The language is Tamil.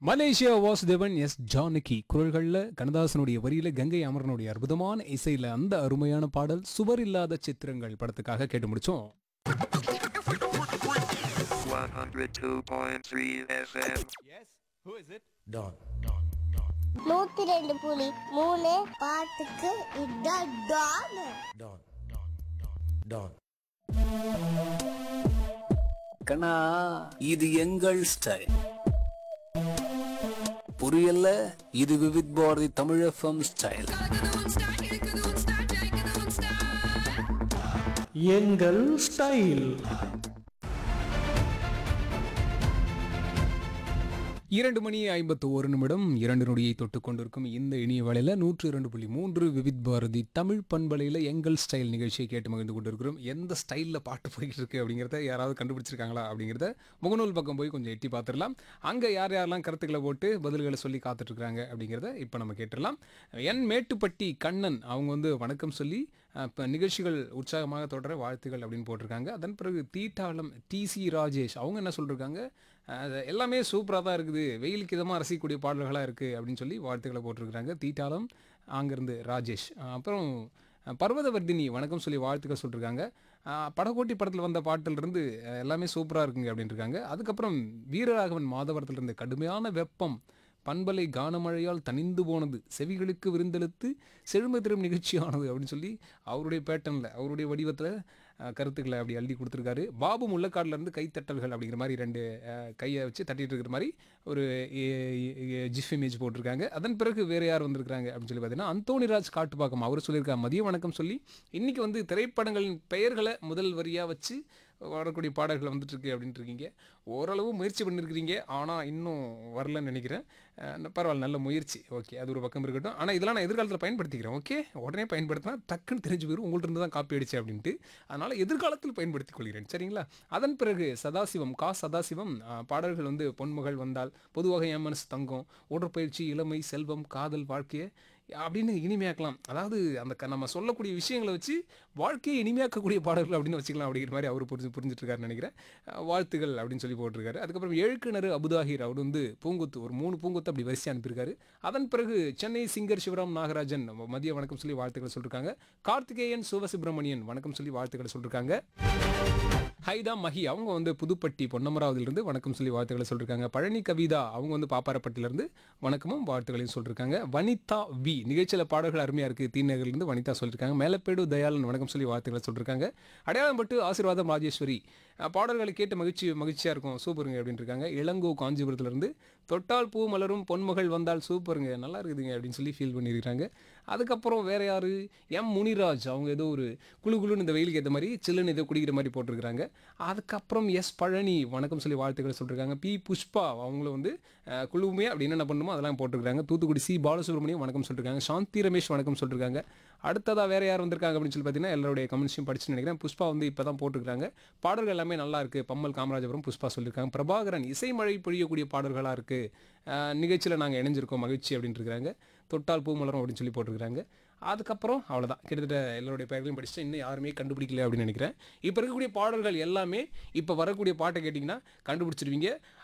மலேசியா வாசுதேவன் எஸ் ஜானகி குரல்களில் கண்ணதாசனுடைய வரியில கங்கை அமரனுடைய அற்புதமான இசையில அந்த அருமையான பாடல் சுவர் இல்லாத சித்திரங்கள் படத்துக்காக கேட்டு முடிச்சோம் 102.3 FM. Don. நூத்தி ரெண்டு புலி மூணு பாட்டுக்கு இதான் டான் Don. Don. கண்ணா இது எங்கள் ஸ்டைல் புரியல இது விவித் பாரதி தமிழ் எஃப்எம் ஸ்டைல் எங்கள் ஸ்டைல் இரண்டு மணி ஐம்பத்து ஒரு நிமிடம் இரண்டு நொடியை தொட்டு கொண்டிருக்கும் இந்த இனிய வேளையில் நூற்று இரண்டு புள்ளி மூன்று விவித் பாரதி தமிழ் பண்பலையில் எங்கள் ஸ்டைல் நிகழ்ச்சியை கேட்டு மகிழ்ந்து கொண்டிருக்கிறோம் எந்த ஸ்டைலில் பாட்டு போய்கிட்டு இருக்கு அப்படிங்கிறத யாராவது கண்டுபிடிச்சிருக்காங்களா அப்படிங்கிறத முகநூல் பக்கம் போய் கொஞ்சம் எட்டி பார்த்துடலாம் அங்கே யார் யாரெல்லாம் கருத்துக்களை போட்டு பதில்களை சொல்லி காத்துட்ருக்காங்க அப்படிங்கிறத இப்போ நம்ம கேட்டுடலாம் என் மேட்டுப்பட்டி கண்ணன் அவங்க வந்து வணக்கம் சொல்லி இப்போ நிகழ்ச்சிகள் உற்சாகமாக தொடர வாழ்த்துகள் அப்படின்னு போட்டிருக்காங்க அதன் பிறகு தீட்டாளம் டிசி ராஜேஷ் அவங்க என்ன சொல்லியிருக்காங்க அது எல்லாமே சூப்பராக தான் இருக்குது வெயிலுக்கு இதமாக ரசிக்கக்கூடிய பாடல்களாக இருக்குது அப்படின்னு சொல்லி வாழ்த்துக்களை போட்டிருக்கிறாங்க தீட்டாளம் அங்கேருந்து ராஜேஷ் அஹ் அப்புறம் அஹ் பர்வதவர்தினி வணக்கம் சொல்லி வாழ்த்துக்கள் சொல்லியிருக்காங்க அஹ் படகோட்டி படத்தில் வந்த பாட்டிலிருந்து அஹ் எல்லாமே சூப்பராக இருக்குங்க அப்படின்னு இருக்காங்க அதுக்கப்புறம் வீரராகவன் மாதவரத்தில் இருந்த கடுமையான வெப்பம் பண்பலை கானமழையால் தனிந்து போனது செவிகளுக்கு விருந்தெழுத்து செழுமை திரும் நிகழ்ச்சியானது அப்படின்னு சொல்லி அவருடைய பேட்டர்னில் அவருடைய வடிவத்தில் கருத்துக்களை அப்படி அள்ளி கொடுத்துருக்காரு பாபு முள்ளக்காடுல இருந்து கைத்தட்டல்கள் அப்படிங்கிற மாதிரி ரெண்டு அஹ், கையை வச்சு தட்டிட்டு இருக்கிற மாதிரி ஒரு ஜிஃப் இமேஜ் போட்டிருக்காங்க அதன் பிறகு வேறு யார் வந்திருக்காங்க அப்படின்னு சொல்லி பார்த்தீங்கன்னா அந்தோணிராஜ் காட்டுப்பாக்கம் அவர் சொல்லியிருக்காங்க மதிய வணக்கம் சொல்லி இன்னைக்கு வந்து திரைப்படங்களின் பெயர்களை முதல் வரியாக வச்சு வரக்கூடிய பாடல்கள் வந்துட்டு இருக்கு அப்படின்ட்டு இருக்கீங்க ஓரளவு முயற்சி பண்ணியிருக்கிறீங்க ஆனால் இன்னும் வரலன்னு நினைக்கிறேன் அஹ் பரவாயில்ல நல்ல முயற்சி ஓகே அது ஒரு பக்கம் இருக்கட்டும் ஆனால் இதெல்லாம் நான் எதிர்காலத்தில் பயன்படுத்திக்கிறேன் ஓகே உடனே பயன்படுத்தினா டக்குன்னு தெரிஞ்சு போயிடும் உங்கள்ட்ட இருந்து தான் காப்பி அடிச்சு அப்படின்ட்டு அதனால் எதிர்காலத்தில் பயன்படுத்திக் கொள்கிறேன் சரிங்களா அதன் பிறகு சதாசிவம் கா சதாசிவம் அஹ், பாடல்கள் வந்து பொன்மகள் வந்தால் பொதுவாக என் மனசு தங்கம் உடற்பயிற்சி இளமை செல்வம் காதல் வாழ்க்கையை அப்படின்னு இனிமையாக்கலாம் அதாவது அந்த க- நம்ம சொல்லக்கூடிய விஷயங்களை வச்சு வாழ்க்கையை இனிமையாக்கக்கூடிய பாடல்கள் அப்படின்னு வச்சுக்கலாம் அப்படிங்கிற மாதிரி அவர் புரிஞ்சு புரிஞ்சுட்டு இருக்காருன்னு நினைக்கிறேன் அஹ் வாழ்த்துகள் அப்படின்னு சொல்லி போட்டிருக்காரு அதுக்கப்புறம் எழுக்கிணறு அபுதாகிர் அவர் வந்து பூங்குத்து ஒரு மூணு பூங்குத்து அப்படி வரிசை அனுப்பியிருக்காரு அதன் பிறகு சென்னை சிங்கர் சிவராம் நாகராஜன் மதிய வணக்கம் சொல்லி வாழ்த்துக்கள் சொல்லியிருக்காங்க கார்த்திகேயன் சிவசுப்பிரமணியன் வணக்கம் சொல்லி வாழ்த்துக்கள் சொல்லியிருக்காங்க ஹைதா மஹி அவங்க வந்து புதுப்பட்டி பொன்னமராவதிலிருந்து வணக்கம் சொல்லி வாழ்த்துக்களை சொல்லியிருக்காங்க பழனி கவிதா அவங்க வந்து பாப்பாரப்பட்டிலிருந்து வணக்கமும் வாழ்த்துக்களையும் சொல்லியிருக்காங்க வனிதா வி நிகழ்ச்சியில் பாடல்கள் அருமையாக இருக்குது தீநகர்லேருந்து வனிதா சொல்லியிருக்காங்க மேலப்பேடு தயாளன் வணக்கம் சொல்லி வாழ்த்துக்களை சொல்லியிருக்காங்க அடையாளம் பட்டு ஆசீர்வாதம் ராஜேஸ்வரி அஹ், பாடல்களை கேட்டு மகிழ்ச்சி மகிழ்ச்சியாக இருக்கும் சூப்பருங்க அப்படின்னு இருக்காங்க இளங்கோ காஞ்சிபுரத்துலேருந்து தொட்டால் பூ மலரும் பொன்மகள் வந்தால் சூப்பருங்க நல்லா இருக்குதுங்க அப்படின்னு சொல்லி ஃபீல் பண்ணியிருக்காங்க அதுக்கப்புறம் வேற யாரு எம் முனிராஜ் அவங்க ஏதோ ஒரு குழு குழுன்னு இந்த வெயிலுக்கு ஏற்ற மாதிரி சில்லுன்னு ஏதோ குடிக்கிற மாதிரி போட்டிருக்காங்க அதுக்கப்புறம் எஸ் பழனி வணக்கம் சொல்லி வாழ்த்துக்களை சொல்லியிருக்காங்க பி புஷ்பா அவங்களும் வந்து அஹ், குழுவுமே அப்படி என்னென்ன பண்ணுமோ அதெல்லாம் போட்டிருக்காங்க தூத்துக்குடி சி பாலசுப்ரமணியம் வணக்கம் சொல்லியிருக்காங்க சாந்தி ரமேஷ் வணக்கம் சொல்லியிருக்காங்க அடுத்ததாக வேற யார் வந்திருக்காங்க அப்படின்னு சொல்லி பார்த்தீங்கன்னா எல்லாருடைய கமெண்ட்ஸையும் படிச்சு நினைக்கிறேன் புஷ்பா வந்து இப்போ தான் போட்டிருக்காங்க பாடல்கள் எல்லாமே நல்லா இருக்கு பம்மல் காமராஜபுரம் புஷ்பா சொல்லியிருக்காங்க பிரபாகரன் இசை மழை பொழியக்கூடிய பாடல்களாக இருக்கு நிகழ்ச்சியில் நாங்கள் இணைஞ்சிருக்கோம் மகிழ்ச்சி அப்படின்னு இருக்காங்க தொட்டால் பூ மலரும் அப்படின்னு சொல்லி போட்டிருக்காங்க அதுக்கப்புறம் அவ்வளோதான் கிட்டத்தட்ட எல்லாருடைய பெயர்களையும் படிச்சுட்டு இன்னும் யாருமே கண்டுபிடிக்கல அப்படின்னு நினைக்கிறேன் இப்போ இருக்கக்கூடிய பாடல்கள் எல்லாமே இப்போ வரக்கூடிய பாட்டை கேட்டிங்கன்னா கண்டுபிடிச்சிருவீங்க